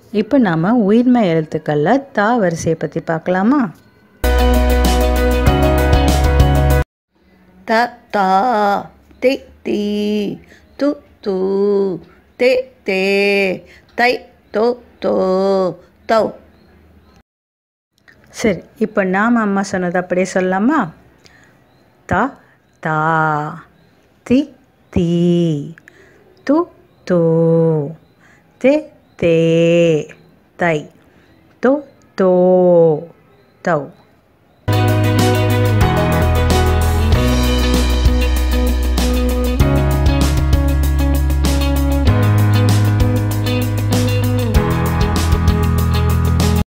இப்போ நாம் உயிர்மை எழுத்துக்களில் தா வரிசையை பற்றி பார்க்கலாமா த தா தி தி து து தே தே தை தோ தோ தௌ சரி இப்போ நாம் அம்மா சொன்னது அப்படியே சொல்லலாமா த தா தி தி து து தே தே தை தோ தோ தௌ